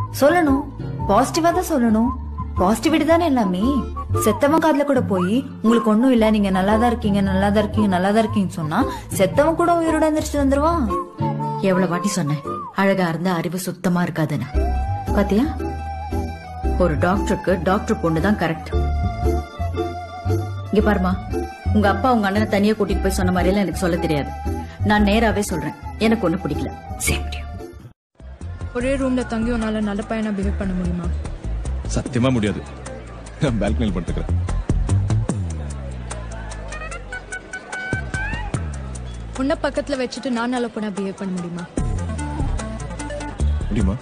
சொல்லணும் பாசிட்டிவா தான் சொல்லணும் பாசிட்டிவிட்டி தானே எல்லாமே செத்தவன் காதுல கூட போய் உங்களுக்கு ஒண்ணும் இல்ல நீங்க நல்லா தான் இருக்கீங்க நல்லா தான் இருக்கீங்க நல்லா தான் இருக்கீங்கன்னு சொன்னா செத்தவன் கூட உயிரோட எந்திரிச்சு வந்துருவான் எவ்வளவு வாட்டி சொன்னேன் அழகா இருந்தா அறிவு சுத்தமா இருக்காதுன்னு பாத்தியா ஒரு டாக்டருக்கு டாக்டர் பொண்ணு தான் கரெக்ட் இங்க பாருமா உங்க அப்பா உங்க அண்ணனை தனியா கூட்டிட்டு போய் சொன்ன மாதிரி எல்லாம் எனக்கு சொல்ல தெரியாது நான் நேராவே சொல்றேன் எனக்கு ஒண்ணு பிடிக்கல சேம் ஒரே ரூம்ல தங்கி உன்னால நல்ல பையனா பிஹேவ் பண்ண முடியுமா சத்தியமா முடியாது நான் பால்கனியில் படுத்துக்கிறேன் உன்னை பக்கத்துல வச்சுட்டு நான் நல்ல பொண்ணா பிஹேவ் பண்ண முடியுமா முடியுமா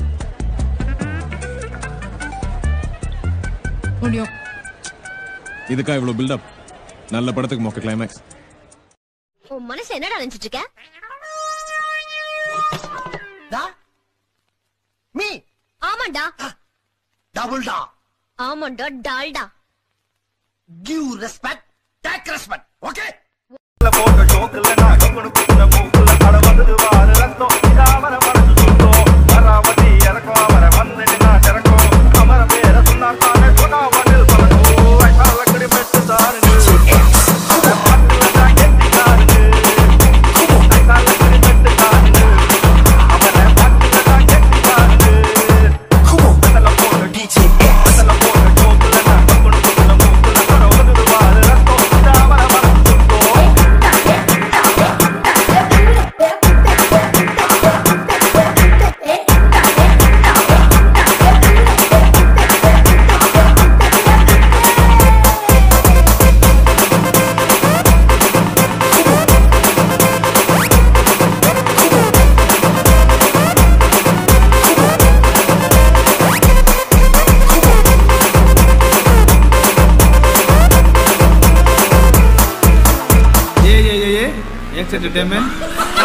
முடியும் இதுக்கா இவ்வளவு பில்டப் நல்ல படத்துக்கு மொக்க கிளைமேக்ஸ் உன் மனசு என்னடா நினைச்சிட்டு இருக்க மீ ஆமாண்டா டபுள் டா ஆமாண்டா Dalda give respect take respect okay போட்ட ஜோக்குல நான் கம்முனு குத்துன மூக்குல அட வந்தது வாரு ரத்தம் இதாமர மனசு சுத்தம் வராமதி இறக்கும் அவர வந்து நான் திறக்கும் அமர பேர சொன்னார் தானே சொன்னா மண்ணில் பழக்கும் ஐசால கடி பெற்று தாருங்க அந்த பாட்டுல தான் கெட்டி தாருங்க ஐசால கடி பெற்று தாருங்க அவர பாட்டுல தான் கெட்டி தாருங்க வெத்தல போட்ட டிஜே வெத்தல போட்ட ஜோக்குல நான் கம்முனு குத்துன மூக்குல அட வந்தது வாரு ரத்தம் இதாமர மனசு சுத்தம் ये ये ये ये एक्स एंटरटेनमेंट